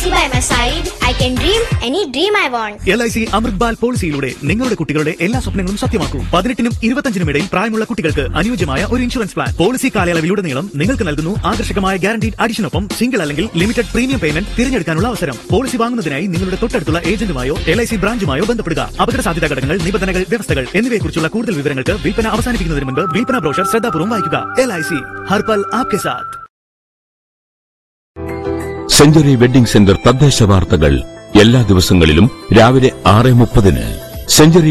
by my side, I can dream any dream I want. L I C Amrit Baal പോളിസിയിലൂടെ നിങ്ങളുടെ കുട്ടികളുടെ എല്ലാ സ്വപ്നങ്ങളും സത്യമാക്കൂ പതിനെട്ടിനും ഇരുപത്തഞ്ചിനും ഇടയിൽ പ്രായമുള്ള കുട്ടികൾക്ക് അനുയോജ്യമായ ഒരു ഇൻഷുറൻസ് പ്ലാൻ പോളിസി കാലയളവിലുടനീളം നിങ്ങൾക്ക് നൽകുന്നു ആകർഷകമായ ഗ്യാരണ്ടീഡ് അഡിഷനൊപ്പം സിംഗിൾ അല്ലെങ്കിൽ ലിമിറ്റഡ് പ്രീമിയം പേയ്മെന്റ് തിരഞ്ഞെടുക്കാനുള്ള അവസരം പോളിസി വാങ്ങുന്നതിനായി നിങ്ങളുടെ തൊട്ടടുത്തുള്ള ഏജന്റുമായോ എൽ ഐ സി ബ്രാഞ്ചുമായോ ബന്ധപ്പെടുക അപകട സാധ്യതാ ഘടകങ്ങൾ നിബന്ധനകൾ വ്യവസ്ഥകൾ എന്നിവയെക്കുറിച്ചുള്ള കൂടുതൽ വിവരങ്ങൾക്ക് വിൽപ്പന അവസാനിപ്പിക്കുന്നതിന് മുൻപ് വിൽപ്പന ബ്രോഷർ ശ്രദ്ധാപൂർവ്വം വായിക്കുക എൽ ഐ സി ഹർപൽ ആപ്കെ സാത്ത് സെഞ്ചുറി വെഡിംഗ് സെന്റർ തദ്ദേശ വാർത്തകൾ എല്ലാ ദിവസങ്ങളിലും രാവിലെ ആറ് മുപ്പതിന് സെഞ്ചുറി